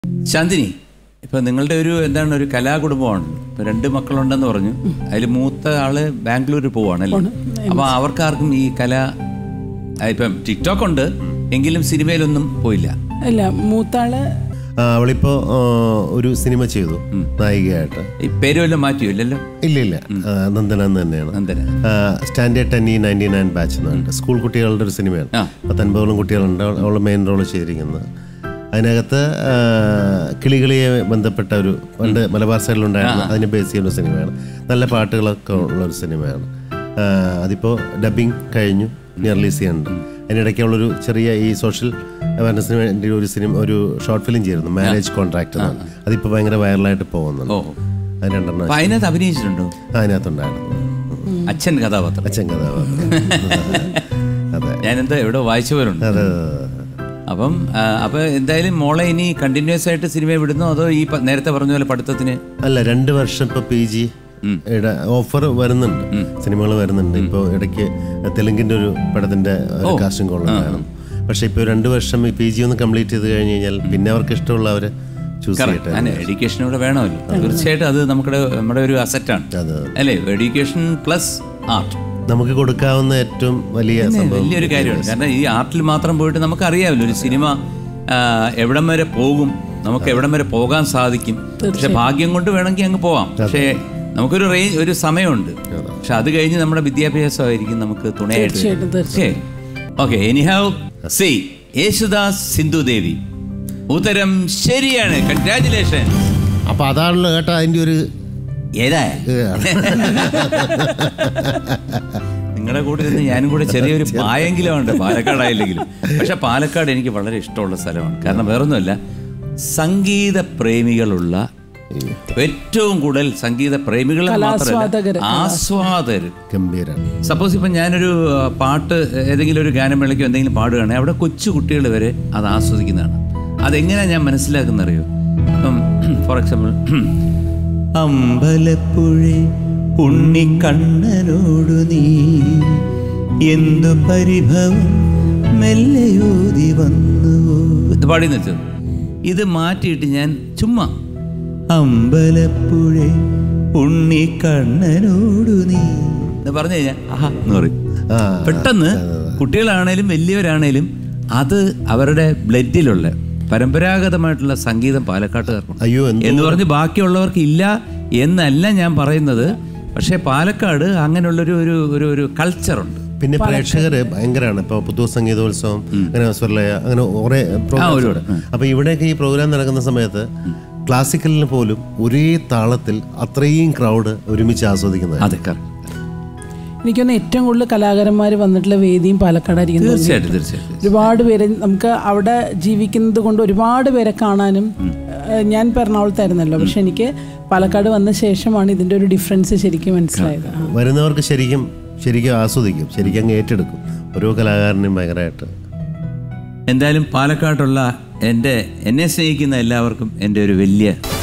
ശാന്തിനി ഇപ്പൊ നിങ്ങളുടെ ഒരു എന്താണ് ഒരു കലാകുടുംബമാണ് ഇപ്പൊ രണ്ട് മക്കളുണ്ടെന്ന് പറഞ്ഞു അതിൽ മൂത്ത ആള് ബാംഗ്ലൂരിൽ പോവാണല്ലേ അപ്പൊ അവർക്കാർക്കും ഈ കല ആ, ഇപ്പം ടിക്ടോക്ക് ഉണ്ട് എങ്കിലും സിനിമയിലൊന്നും പോയില്ല അല്ല മൂത്താള് ആ, അവളിപ്പോ ആ, ഒരു സിനിമ ചെയ്തു നായികയായിട്ട് ഈ പേര് വല്ലതും മാറ്റിയോ ഇല്ലല്ലോ ഇല്ല ഇല്ല ആ, നന്ദന എന്ന് തന്നെയാണ് നന്ദന സ്റ്റാൻഡേർഡ് ടെൻ ഇ നയൻറ്റി നയൻ ബാച്ച് എന്നുണ്ട് സ്കൂൾ കുട്ടികളുടെ ഒരു സിനിമയാണ് ആ. പത്തൊൻപതോളം കുട്ടികളുണ്ട് അവൾ മെയിൻ റോൾ ചെയ്തിരിക്കുന്നത് അതിനകത്ത് ആ, കിളികളിയെ ബന്ധപ്പെട്ട ഒരു പണ്ട് മലബാർ സൈഡിലുണ്ടായിരുന്ന അതിനെ ബേസ് ചെയ്യുന്ന ഒരു സിനിമയാണ് നല്ല പാട്ടുകളൊക്കെ ഉള്ള ഒരു സിനിമയാണ് ആ, അതിപ്പോൾ ഡബിങ് കഴിഞ്ഞു ഇനി റിലീസ് ചെയ്യുന്നുണ്ട് അതിനിടയ്ക്ക് അവളൊരു ചെറിയ ഈ സോഷ്യൽ അവയർനെസ്സിന് വേണ്ടി ഒരു സിനിമ ഒരു ഷോർട്ട് ഫിലിം ചെയ്തിരുന്നു മാരേജ് കോൺട്രാക്ട് എന്നാണ് അതിപ്പോൾ ഭയങ്കര വൈറലായിട്ട് പോകുന്നുണ്ട് ഓ അത് രണ്ടെണ്ണം അപ്പൊ അതിനകത്ത് അഭിനയിച്ചിട്ടുണ്ടോ അതിനകത്തുണ്ടായിരുന്നു അച്ഛൻ കഥാപാത്രം അച്ഛൻ കഥാപാത്രം അതെ ഞാനെന്താ എവിടെ വായിച്ചവരുണ്ട് അതെ അപ്പം ആ, അപ്പൊ എന്തായാലും മോളെ ഇനി കണ്ടിന്യൂസ് ആയിട്ട് സിനിമ വിടുന്നോ അതോ ഈ പ- നേരത്തെ പറഞ്ഞ പോലെ പഠിത്തത്തിന് അല്ല രണ്ട് വർഷം ഇപ്പൊ പി ജി ഓഫർ വരുന്നുണ്ട് സിനിമകൾ വരുന്നുണ്ട് ഇപ്പോൾ ഇടയ്ക്ക് തെലുങ്കിന്റെ ഒരു പടത്തിന്റെ കാസ്റ്റിംഗ് കോൾ ഉണ്ടായിരുന്നു പക്ഷെ ഇപ്പോൾ രണ്ട് വർഷം ഈ പി ജി ഒന്ന് കംപ്ലീറ്റ് ചെയ്ത് കഴിഞ്ഞ് കഴിഞ്ഞാൽ പിന്നെ അവർക്ക് ഇഷ്ടമുള്ളവരെ ചൂസ് ചെയ്യട്ടെ ഞാൻ എഡ്യൂക്കേഷൻ കൂടെ വേണമല്ലോ തീർച്ചയായിട്ടും അത് നമ്മുടെ നമ്മുടെ ഒരു അസറ്റാണ് അതെ അല്ലേ എഡ്യൂക്കേഷൻ പ്ലസ് ആർട്ട് നമുക്ക് കൊടുക്കാവുന്ന ഏറ്റവും വലിയ സംഭവം വലിയൊരു കാര്യമാണ് കാരണം ഈ ആർട്ടിൽ മാത്രം പോയിട്ട് നമുക്കറിയാമല്ലോ ഒരു സിനിമ ആ, എവിടം വരെ പോകും നമുക്ക് എവിടം വരെ പോകാൻ സാധിക്കും പക്ഷെ ഭാഗ്യം കൊണ്ട് വേണമെങ്കിൽ അങ്ങ് പോവാം പക്ഷേ നമുക്കൊരു റേഞ്ച് ഒരു സമയമുണ്ട് പക്ഷെ അത് കഴിഞ്ഞ് നമ്മുടെ വിദ്യാഭ്യാസമായിരിക്കും നമുക്ക് തുണയായിട്ട് തീർച്ചയായിട്ടും തീർച്ചയായിട്ടും okay anyhow C Yesudas Sindhu Devi ഉത്തരം ശരിയാണ് കൺഗ്രാചുലേഷൻ അപ്പൊ അതാണല്ലോ കേട്ടോ അതിന്റെ ഒരു ഏതാ നിങ്ങളുടെ കൂടെ ഇരുന്ന് ഞാനും കൂടെ ചെറിയൊരു പായെങ്കിലും ഉണ്ട് പാലക്കാടായില്ലെങ്കിലും പക്ഷെ പാലക്കാട് എനിക്ക് വളരെ ഇഷ്ടമുള്ള സ്ഥലമാണ് കാരണം വേറൊന്നുമല്ല സംഗീത പ്രേമികളുള്ള ഏറ്റവും കൂടുതൽ സംഗീത പ്രേമികൾ കലാസ്വാദകര്. മാത്രമല്ല ആസ്വാദകർ ഗംഭീരം സപ്പോസ് ഇപ്പം ഞാനൊരു ആ, പാട്ട് ഏതെങ്കിലും ഒരു ഗാനമേളയ്ക്കോ എന്തെങ്കിലും പാടുകയാണെങ്കിൽ അവിടെ കൊച്ചു കുട്ടികൾ വരെ അത് ആസ്വദിക്കുന്നതാണ് അതെങ്ങനെയാണ് ഞാൻ മനസ്സിലാക്കുന്നറിയോ ഇപ്പം ഫോർ എക്സാമ്പിൾ അമ്പലപ്പുഴ ഉണ്ണിക്കണ്ണനോടു നീ എന്തു പരിഭവം മെല്ലയോതി വന്നു ഇത് പാടി വെച്ചത് ഇത് മാറ്റിയിട്ട് ഞാൻ ചുമ്മാ അമ്പലപ്പുഴ ഉണ്ണിക്കണ്ണനോടു നീ എന്ന് പറഞ്ഞു കഴിഞ്ഞാൽ ആഹാ എന്ന് പറയും ആ പെട്ടെന്ന് കുട്ടികളാണേലും വലിയവരാണേലും അത് അവരുടെ ബ്ലഡിലുള്ള പരമ്പരാഗതമായിട്ടുള്ള സംഗീതം പാലക്കാട്ടുകാർക്കുണ്ട് അയ്യോ എന്ത് എന്ന് പറഞ്ഞ് ബാക്കിയുള്ളവർക്ക് ഇല്ല എന്നല്ല ഞാൻ പറയുന്നത് പക്ഷേ പാലക്കാട് അങ്ങനെയുള്ളൊരു ഒരു ഒരു ഒരു കൾച്ചറുണ്ട് പിന്നെ പ്രേക്ഷകര് ഭയങ്കരമാണ് ഇപ്പൊ പുത്തൂർ സംഗീതോത്സവം അങ്ങനെ സ്വർലയ അങ്ങനെ കുറെ പ്രോഗ്രാംസ് ഉണ്ട് അപ്പൊ ഇവിടെയൊക്കെ ഈ പ്രോഗ്രാം നടക്കുന്ന സമയത്ത് ക്ലാസിക്കലിന് പോലും ഒരേ താളത്തിൽ അത്രയും ക്രൗഡ് ഒരുമിച്ച് ആസ്വദിക്കുന്നത് അതെ correct. എനിക്കൊന്ന് ഏറ്റവും കൂടുതൽ കലാകാരന്മാർ വന്നിട്ടുള്ള വേദിയും പാലക്കാടായിരിക്കും തോന്നുന്നു. തീർച്ചയായിട്ടും തീർച്ചയായിട്ടും ഒരുപാട് പേര് നമുക്ക് അവിടെ ജീവിക്കുന്നത് കൊണ്ട് ഒരുപാട് പേരെ കാണാനും ഏഹ്, ഞാൻ എറണാകുളത്തായിരുന്നല്ലോ പക്ഷെ എനിക്ക് പാലക്കാട് വന്ന ശേഷമാണ് ഇതിന്റെ ഒരു ഡിഫറൻസ് ശരിക്കും മനസ്സിലായത് ആ. വരുന്നവർക്ക് ശരിക്കും ശരിക്കും ആസ്വദിക്കും ശരിക്കും അങ്ങ് ഏറ്റെടുക്കും ഓരോ കലാകാരനെയും ഭയങ്കരമായിട്ട് എന്തായാലും പാലക്കാട്ടുള്ള എൻ്റെ എന്നെ സ്നേഹിക്കുന്ന എല്ലാവർക്കും എൻ്റെ ഒരു വലിയ